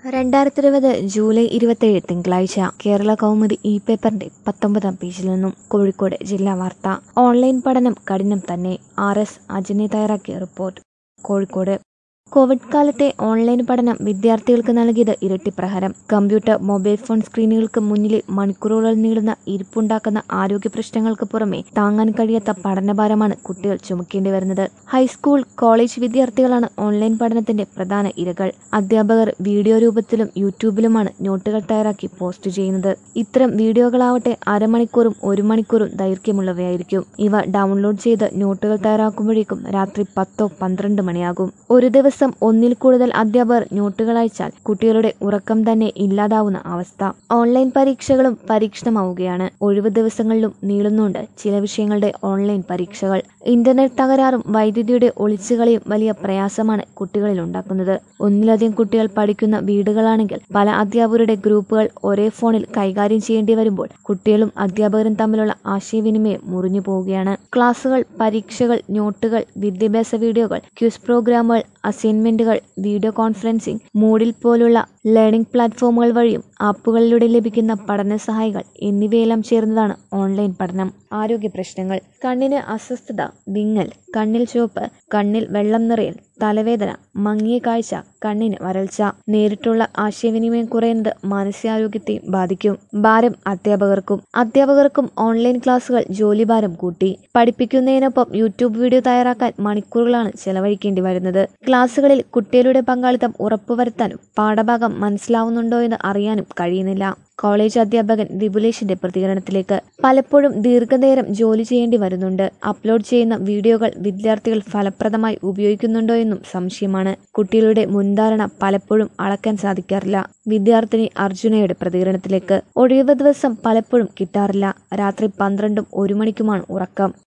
രണ്ടായിരത്തി ഇരുപത് ജൂലൈ ഇരുപത്തേഴ് തിങ്കളാഴ്ച കേരള കൗമുദി ഇ പേപ്പറിന്റെ പത്തൊമ്പതാം പേജിൽ നിന്നും കോഴിക്കോട് ജില്ലാ വാർത്ത ഓൺലൈൻ പഠനം കഠിനം തന്നെ ആർ എസ് അജനെ തയ്യാറാക്കിയ റിപ്പോർട്ട് കോഴിക്കോട് കോവിഡ് കാലത്തെ ഓൺലൈൻ പഠനം വിദ്യാർത്ഥികൾക്ക് നൽകിയത് ഇരട്ടി പ്രഹരം കമ്പ്യൂട്ടർ മൊബൈൽ ഫോൺ സ്ക്രീനുകൾക്ക് മുന്നിൽ മണിക്കൂറുകൾ നീളുന്ന ഇരിപ്പുണ്ടാക്കുന്ന ആരോഗ്യ പ്രശ്നങ്ങൾക്ക് പുറമെ താങ്ങാൻ കഴിയാത്ത പഠനഭാരമാണ് കുട്ടികൾ ചുമക്കേണ്ടി വരുന്നത് ഹൈസ്കൂൾ കോളേജ് വിദ്യാർത്ഥികളാണ് ഓൺലൈൻ പഠനത്തിന്റെ പ്രധാന ഇരകൾ അധ്യാപകർ വീഡിയോ രൂപത്തിലും യൂട്യൂബിലുമാണ് നോട്ടുകൾ തയ്യാറാക്കി പോസ്റ്റ് ചെയ്യുന്നത് ഇത്തരം വീഡിയോകളാവട്ടെ അരമണിക്കൂറും ഒരു മണിക്കൂറും ദൈർഘ്യമുള്ളവയായിരിക്കും ഇവ ഡൗൺലോഡ് ചെയ്ത് നോട്ടുകൾ തയ്യാറാക്കുമ്പോഴേക്കും രാത്രി പത്തോ പന്ത്രണ്ട് മണിയാകും ഒരു ദിവസം ഒന്നിൽ കൂടുതൽ അധ്യാപകർ നോട്ടുകൾ അയച്ചാൽ കുട്ടികളുടെ ഉറക്കം തന്നെ ഇല്ലാതാവുന്ന അവസ്ഥ ഓൺലൈൻ പരീക്ഷകളും പരീക്ഷണമാവുകയാണ് ഒഴിവ് ദിവസങ്ങളിലും നീളുന്നുണ്ട് ചില വിഷയങ്ങളുടെ ഓൺലൈൻ പരീക്ഷകൾ ഇന്റർനെറ്റ് തകരാറും വൈദ്യുതിയുടെ ഒളിച്ചുകളിയും വലിയ പ്രയാസമാണ് കുട്ടികളിൽ ഉണ്ടാക്കുന്നത് ഒന്നിലധികം കുട്ടികൾ പഠിക്കുന്ന വീടുകളാണെങ്കിൽ പല അധ്യാപകരുടെ ഗ്രൂപ്പുകൾ ഒരേ ഫോണിൽ കൈകാര്യം ചെയ്യേണ്ടി വരുമ്പോൾ കുട്ടികളും അധ്യാപകരും തമ്മിലുള്ള ആശയവിനിമയം മുറിഞ്ഞു പോവുകയാണ് ക്ലാസുകൾ പരീക്ഷകൾ നോട്ടുകൾ വിദ്യാഭ്യാസ വീഡിയോകൾ ക്യൂസ് പ്രോഗ്രാമുകൾ അസൈൻമെന്റുകൾ വീഡിയോ കോൺഫറൻസിംഗ് മൂഡിൽ പോലുള്ള ലേണിംഗ് പ്ലാറ്റ്ഫോമുകൾ വഴിയും ആപ്പുകളിലൂടെ ലഭിക്കുന്ന പഠന സഹായികൾ എന്നിവയെല്ലാം ചേർന്നതാണ് ഓൺലൈൻ പഠനം ആരോഗ്യ പ്രശ്നങ്ങൾ കണ്ണിന് അസ്വസ്ഥത വിങ്ങൽ കണ്ണിൽ ചുവപ്പ് കണ്ണിൽ വെള്ളം നിറയൽ തലവേദന മങ്ങിയ കാഴ്ച കണ്ണിന് വരൾച്ച നേരിട്ടുള്ള ആശയവിനിമയം കുറയുന്നത് മാനസികാരോഗ്യത്തെ ബാധിക്കും ഭാരം അധ്യാപകർക്കും അധ്യാപകർക്കും ഓൺലൈൻ ക്ലാസുകൾ ജോലിഭാരം കൂട്ടി പഠിപ്പിക്കുന്നതിനൊപ്പം യൂട്യൂബ് വീഡിയോ തയ്യാറാക്കാൻ മണിക്കൂറുകളാണ് ചെലവഴിക്കേണ്ടി വരുന്നത് ക്ലാസുകളിൽ കുട്ടികളുടെ പങ്കാളിത്തം ഉറപ്പുവരുത്താനും പാഠഭാഗം മനസ്സിലാവുന്നുണ്ടോ എന്ന് അറിയാനും കഴിയുന്നില്ല കോളേജ് അധ്യാപകൻ വിപുലേഷിന്റെ പ്രതികരണത്തിലേക്ക് പലപ്പോഴും ദീർഘനേരം ജോലി ചെയ്യേണ്ടി വരുന്നുണ്ട് അപ്ലോഡ് ചെയ്യുന്ന വീഡിയോകൾ വിദ്യാർത്ഥികൾ ഫലപ്രദമായി ഉപയോഗിക്കുന്നുണ്ടോ എന്നും സംശയമാണ് കുട്ടികളുടെ മുൻധാരണ പലപ്പോഴും അളക്കാൻ സാധിക്കാറില്ല വിദ്യാർത്ഥിനി അർജുനയുടെ പ്രതികരണത്തിലേക്ക് ഒഴിവ് ദിവസം പലപ്പോഴും കിട്ടാറില്ല രാത്രി പന്ത്രണ്ടും ഒരു മണിക്കുമാണ് ഉറക്കം